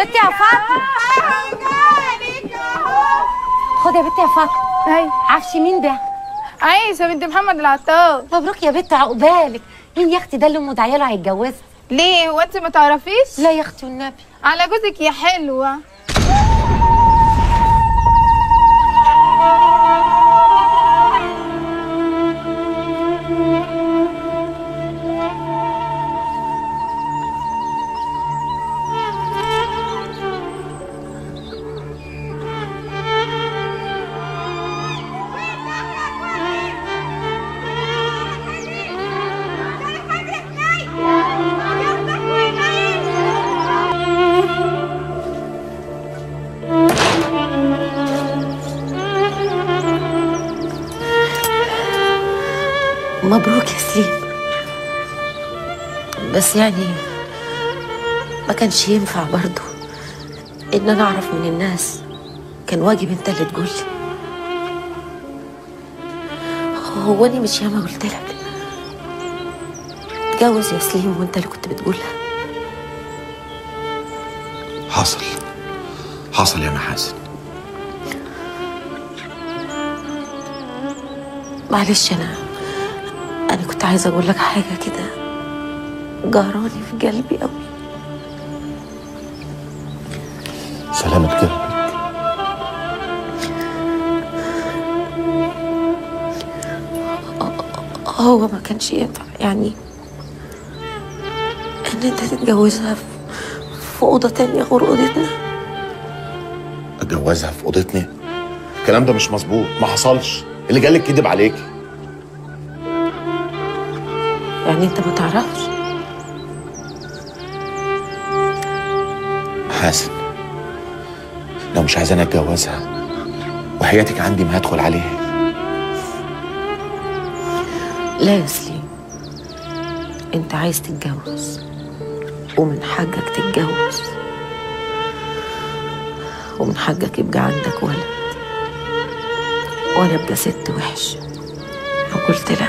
بنتي يا فاطمه خد يا بنتي يا فاطمه هاي عفش مين ده عايشة بنت محمد العطار مبروك يا بنت عقبالك مين يا اختي ده اللي ام عياله هيتجوزها ليه هو انت ما تعرفيش لا يا اختي والنبي على جوزك يا حلوة مبروك يا سليم بس يعني ما كانش ينفع برضو ان انا اعرف من الناس كان واجب انت اللي تقولي هو انا مش ياما قلت لك اتجوز يا سليم وانت اللي كنت بتقولها حصل حصل يا محاسن معلش انا انا كنت عايزه اقول لك حاجه كده جهراني في قلبي قوي سلامة قلبك هو ما كانش ينفع يعني ان انت تتجوزها في, في اوضه تانية غير اوضتنا اتجوزها في اوضتنا الكلام ده مش مظبوط ما حصلش اللي جالك كدب عليك يعني انت ما تعرفش محاسن لو مش عايزاني اتجوزها وحياتك عندي ما هدخل عليها لا يا سليم انت عايز تتجوز ومن حقك تتجوز ومن حقك يبقى عندك ولد وانا ابقى ست وحش لو قلت لا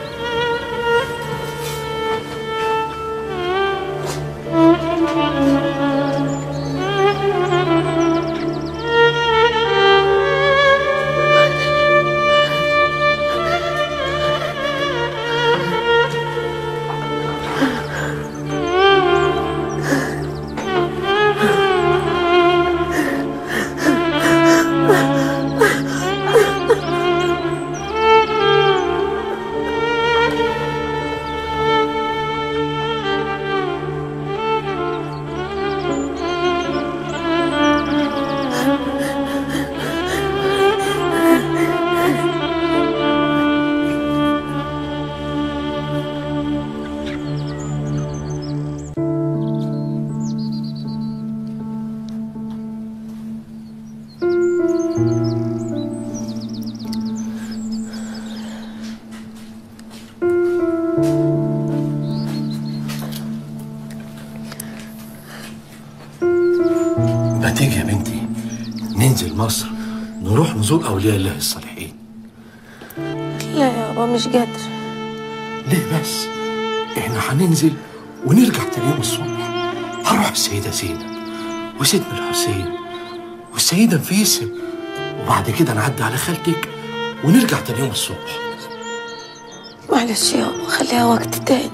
ما تيجي يا بنتي ننزل مصر نروح نزور أولياء الله الصالحين لا يابا مش قادر ليه بس؟ احنا هننزل ونرجع تاني يوم الصبح هنروح السيدة زينب وسيدنا الحسين والسيدة نفيسة وبعد كده نعدي على خالتك ونرجع تاني يوم الصبح معلش يابا خليها وقت تاني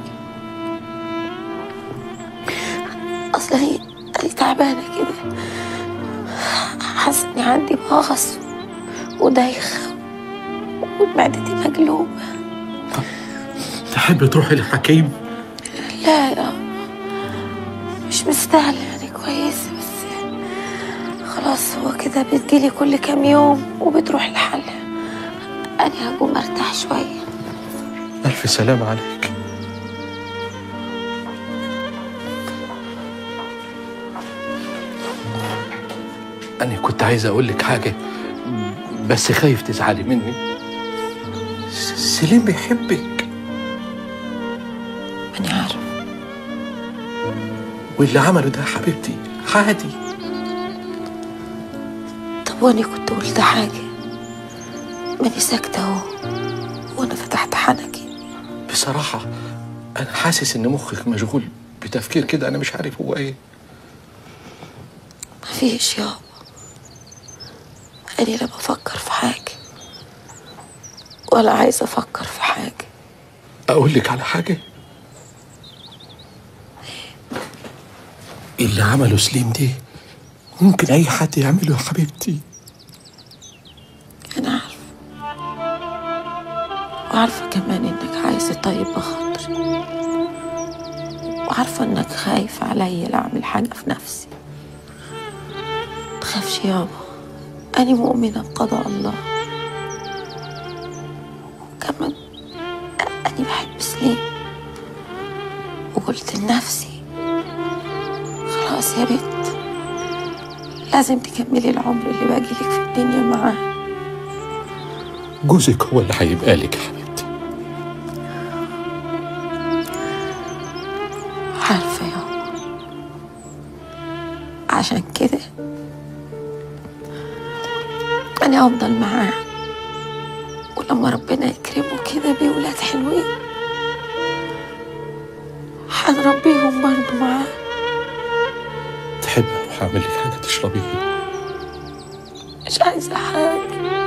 اصل هي هي تعبانه كده حاسه اني عندي مغص ودايخه ومعدتي مقلوبه تحب تروحي للحكيم؟ لا يا مش مستاهله يعني كويسه بس خلاص هو كده بتجيلي كل كام يوم وبتروح لحالها انا هقوم ارتاح شويه ألف سلامة عليك أنا كنت عايز أقول لك حاجة بس خايف تزعلي مني س- سليم بيحبك انا عارف واللي عمله ده يا حبيبتي عادي طب وانا كنت قلت حاجه ماني ساكته اهو وانا فتحت حنكي بصراحة أنا حاسس إن مخك مشغول بتفكير كده أنا مش عارف هو إيه مفيش يابا أنا لا بفكر في حاجة ولا عايزة أفكر في حاجة اقول لك على حاجه اللي عمله سليم ده ممكن اي حد يعمله يا حبيبتي أنا عارفة وعارفة كمان إنك عايز طيب بخاطري وعارفة إنك خايف عليا لا أعمل حاجة في نفسي تخافش يابا أنا مؤمنة بقضاء الله وكمان أنا بحب سليم وقلت لنفسي خلاص يا بنت لازم تكملي العمر اللي باقي لك في الدنيا معاه جوزك هو اللي هيبقى لك يا حبيبتي عارفة يابا عشان كده أنا أفضل معاه ولما ربنا يكرمه كده بولاد حلوين هنربيهم برضه معاه تحب هعمل لك حاجه تشربيها مش عايزة حاجة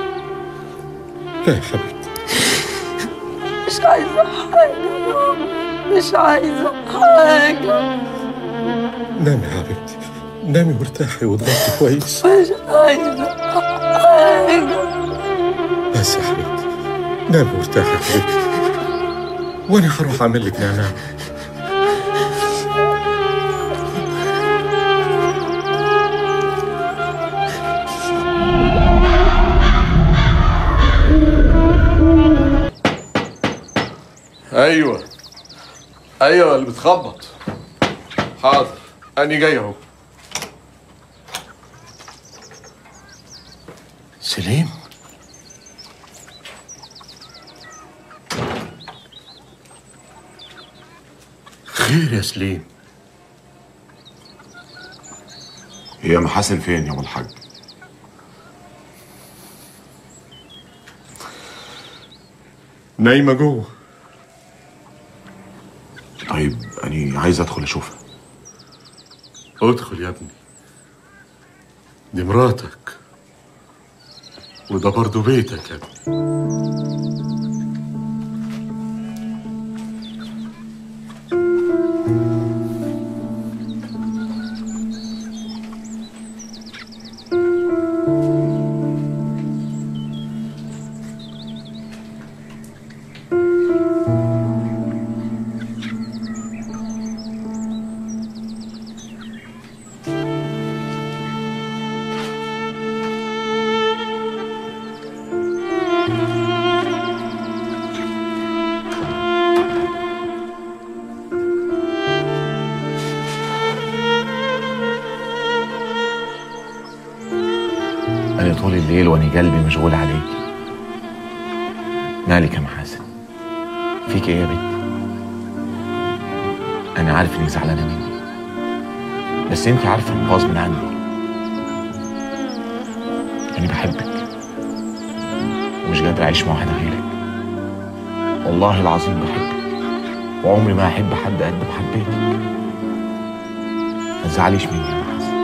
لا يا حبيبتي مش عايزة حاجة يابا مش عايزة حاجة نامي يا حبيبتي نامي وارتاحي واضغطي كويس مش عايزة حاجة بس يا حبيبتي نامي وارتاحي يا حبيبتي وانا هروح اعمل لك نعناع ايوه ايوه اللي بتخبط حاضر اني جاي اهو سليم خير يا سليم هي محاسن فين يا ابو الحاج نايمه جوه طيب أنا عايز أدخل أشوفها ادخل يا ابني دي مراتك وده برضه بيتك يا ابني أنا طول الليل وأنا قلبي مشغول عليك مالك يا محاسن فيك إيه يا بنت أنا عارف إنك زعلانة مني بس أنت عارفة إن غصب عني أنا بحبك ومش قادر أعيش مع واحدة غيرك والله العظيم بحبك وعمري ما هحب حد قد ما حبيتك ما تزعليش مني يا محاسن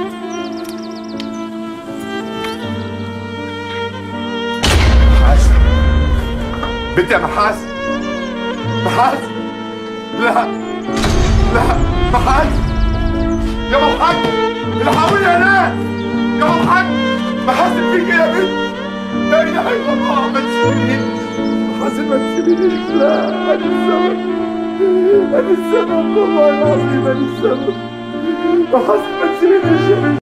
محاسن بنت يا محاسن محاسن لا لا محاسن يا ابو الحاج الحقوني يا ناس يا ابو الحاج محاسن فيك إيه يا بنت لا اله الا الله ما تسيبنيش محاسن ما تسيبنيش لا انا السبب انا السبب والله العظيم انا السبب محاسن ما تسيبنيش يا بنت